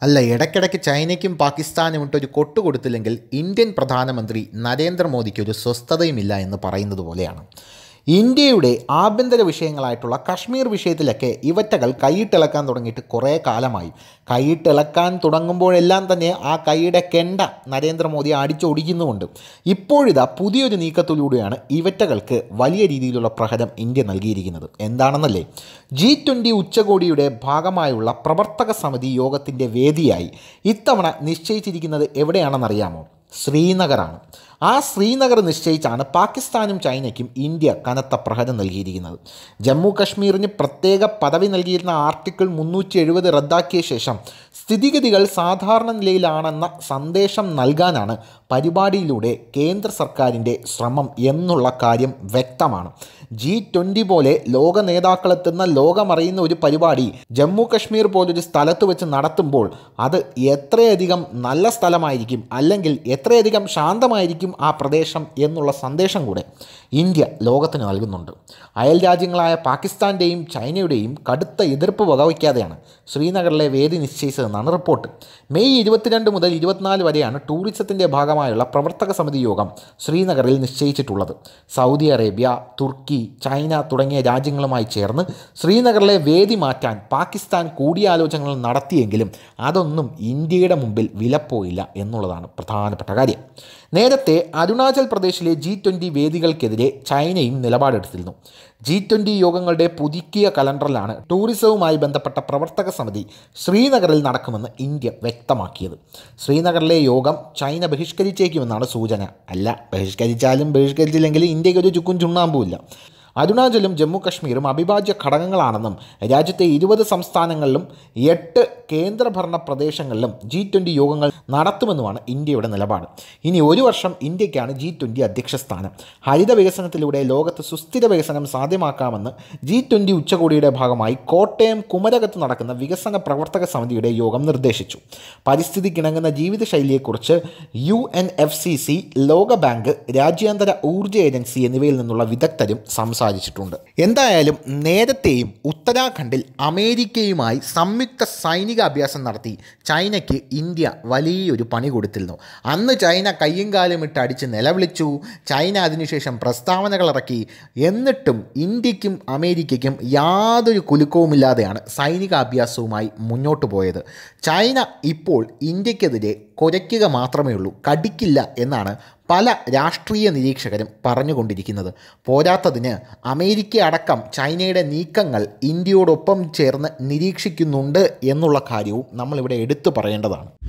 അല്ല ഇടയ്ക്കിടയ്ക്ക് ചൈനയ്ക്കും പാകിസ്ഥാനും ഇട്ടൊരു കൊട്ടു കൊടുത്തില്ലെങ്കിൽ ഇന്ത്യൻ പ്രധാനമന്ത്രി നരേന്ദ്രമോദിക്ക് ഒരു സ്വസ്ഥതയുമില്ല എന്ന് പറയുന്നത് പോലെയാണ് ഇന്ത്യയുടെ ആഭ്യന്തര വിഷയങ്ങളായിട്ടുള്ള കശ്മീർ വിഷയത്തിലൊക്കെ ഇവറ്റകൾ കൈയിട്ടിളക്കാൻ തുടങ്ങിയിട്ട് കുറേ കാലമായി കൈയിട്ടിളക്കാൻ തുടങ്ങുമ്പോഴെല്ലാം തന്നെ ആ കൈയുടെ കെണ്ട നരേന്ദ്രമോദി അടിച്ചൊടിക്കുന്നുമുണ്ട് ഇപ്പോഴിതാ പുതിയൊരു നീക്കത്തിലൂടെയാണ് ഇവറ്റകൾക്ക് വലിയ രീതിയിലുള്ള പ്രഹരം ഇന്ത്യ നൽകിയിരിക്കുന്നത് എന്താണെന്നല്ലേ ജി ട്വൻ്റി ഉച്ചകോടിയുടെ ഭാഗമായുള്ള പ്രവർത്തക സമിതി യോഗത്തിൻ്റെ വേദിയായി ഇത്തവണ നിശ്ചയിച്ചിരിക്കുന്നത് എവിടെയാണെന്നറിയാമോ ശ്രീനഗറാണ് ആ ശ്രീനഗർ നിശ്ചയിച്ചാണ് പാകിസ്ഥാനും ചൈനയ്ക്കും ഇന്ത്യ കനത്ത പ്രഹരം നൽകിയിരിക്കുന്നത് ജമ്മു കശ്മീരിന് പ്രത്യേക പദവി നൽകിയിരുന്ന ആർട്ടിക്കിൾ മുന്നൂറ്റി എഴുപത് റദ്ദാക്കിയ ശേഷം സ്ഥിതിഗതികൾ സാധാരണ നിലയിലാണെന്ന സന്ദേശം നൽകാനാണ് പരിപാടിയിലൂടെ കേന്ദ്ര സർക്കാരിൻ്റെ ശ്രമം എന്നുള്ള കാര്യം വ്യക്തമാണ് ജി ട്വൻ്റി പോലെ ലോക നേതാക്കളെത്തുന്ന ലോകമറിയുന്ന ഒരു പരിപാടി ജമ്മു കശ്മീർ പോലൊരു സ്ഥലത്ത് വെച്ച് നടത്തുമ്പോൾ അത് എത്രയധികം നല്ല സ്ഥലമായിരിക്കും അല്ലെങ്കിൽ എത്രയധികം ശാന്തമായിരിക്കും ആ പ്രദേശം എന്നുള്ള സന്ദേശം കൂടെ ഇന്ത്യ ലോകത്തിന് നൽകുന്നുണ്ട് അയൽ രാജ്യങ്ങളായ പാകിസ്ഥാൻ്റെയും ചൈനയുടെയും കടുത്ത എതിർപ്പ് വകവയ്ക്കാതെയാണ് ശ്രീനഗറിലെ വേദി നിശ്ചയിച്ചതെന്നാണ് റിപ്പോർട്ട് മെയ് ഇരുപത്തിരണ്ട് മുതൽ ഇരുപത്തിനാല് വരെയാണ് ടൂറിസത്തിൻ്റെ ഭാഗമായുള്ള പ്രവർത്തക സമിതി യോഗം ശ്രീനഗറിൽ നിശ്ചയിച്ചിട്ടുള്ളത് സൗദി അറേബ്യ തുർക്കി ചൈന തുടങ്ങിയ രാജ്യങ്ങളുമായി ചേർന്ന് ശ്രീനഗറിലെ വേദി മാറ്റാൻ പാകിസ്ഥാൻ കൂടിയാലോചനകൾ നടത്തിയെങ്കിലും അതൊന്നും ഇന്ത്യയുടെ മുമ്പിൽ വിലപ്പോയില്ല എന്നുള്ളതാണ് പ്രധാനപ്പെട്ട കാര്യം നേരത്തെ അരുണാചൽ പ്രദേശിലെ ജി ട്വൻ്റി വേദികൾക്കെതിരെ ചൈനയും നിലപാടെടുത്തിരുന്നു ജി ട്വൻ്റി യോഗങ്ങളുടെ പുതുക്കിയ കലണ്ടറിലാണ് ടൂറിസവുമായി ബന്ധപ്പെട്ട പ്രവർത്തക സമിതി ശ്രീനഗറിൽ നടക്കുമെന്ന് ഇന്ത്യ വ്യക്തമാക്കിയത് ശ്രീനഗറിലെ യോഗം ചൈന ബഹിഷ്കരിച്ചേക്കുമെന്നാണ് സൂചന അല്ല ബഹിഷ്കരിച്ചാലും ബഹിഷ്കരിച്ചില്ലെങ്കിലും ഇന്ത്യക്ക് ഒരു ചുക്കും ചുണ്ണാമ്പുമില്ല അരുണാചലും ജമ്മു കശ്മീരും അവിഭാജ്യ ഘടകങ്ങളാണെന്നും രാജ്യത്തെ ഇരുപത് സംസ്ഥാനങ്ങളിലും എട്ട് കേന്ദ്രഭരണ പ്രദേശങ്ങളിലും ജി ട്വൻ്റി യോഗങ്ങൾ നടത്തുമെന്നുമാണ് ഇന്ത്യയുടെ നിലപാട് ഇനി ഒരു വർഷം ഇന്ത്യക്കാണ് ജി ട്വൻ്റി അധ്യക്ഷ സ്ഥാനം ഹരിത വികസനത്തിലൂടെ ലോകത്ത് സുസ്ഥിര വികസനം സാധ്യമാക്കാമെന്ന് ജി ട്വൻ്റി ഉച്ചകോടിയുടെ ഭാഗമായി കോട്ടയം കുമരകത്ത് നടക്കുന്ന വികസന പ്രവർത്തക സമിതിയുടെ യോഗം നിർദ്ദേശിച്ചു പരിസ്ഥിതിക്കിണങ്ങുന്ന ജീവിതശൈലിയെക്കുറിച്ച് U N F C C ലോകബാങ്ക് രാജ്യാന്തര ഊർജ്ജ ഏജൻസി എന്നിവയിൽ നിന്നുള്ള വിദഗ്ധരും സംസാരിച്ചിട്ടുണ്ട് എന്തായാലും നേരത്തെയും ഉത്തരാഖണ്ഡിൽ അമേരിക്കയുമായി സംയുക്ത സൈനിക അഭ്യാസം നടത്തി ചൈനയ്ക്ക് ഇന്ത്യ വലിയൊരു പണി കൊടുത്തിരുന്നു അന്ന് ചൈന കയ്യും കാലും ഇട്ട് അടിച്ച് നിലവിളിച്ചു ചൈന അതിനുശേഷം പ്രസ്താവനകൾ ഇറക്കി എന്നിട്ടും ഇന്ത്യക്കും അമേരിക്കയ്ക്കും യാതൊരു കുലുക്കവുമില്ലാതെയാണ് സൈനിക അഭ്യാസവുമായി മുന്നോട്ട് പോയത് ചൈന ഇപ്പോൾ ഇന്ത്യക്കെതിരെ കുരയ്ക്കുക മാത്രമേ ഉള്ളൂ കടിക്കില്ല എന്നാണ് പല രാഷ്ട്രീയ നിരീക്ഷകരും പറഞ്ഞുകൊണ്ടിരിക്കുന്നത് പോരാത്തതിന് അമേരിക്ക അടക്കം ചൈനയുടെ നീക്കങ്ങൾ ഇന്ത്യയോടൊപ്പം ചേർന്ന് നിരീക്ഷിക്കുന്നുണ്ട് എന്നുള്ള കാര്യവും നമ്മളിവിടെ എടുത്തു പറയേണ്ടതാണ്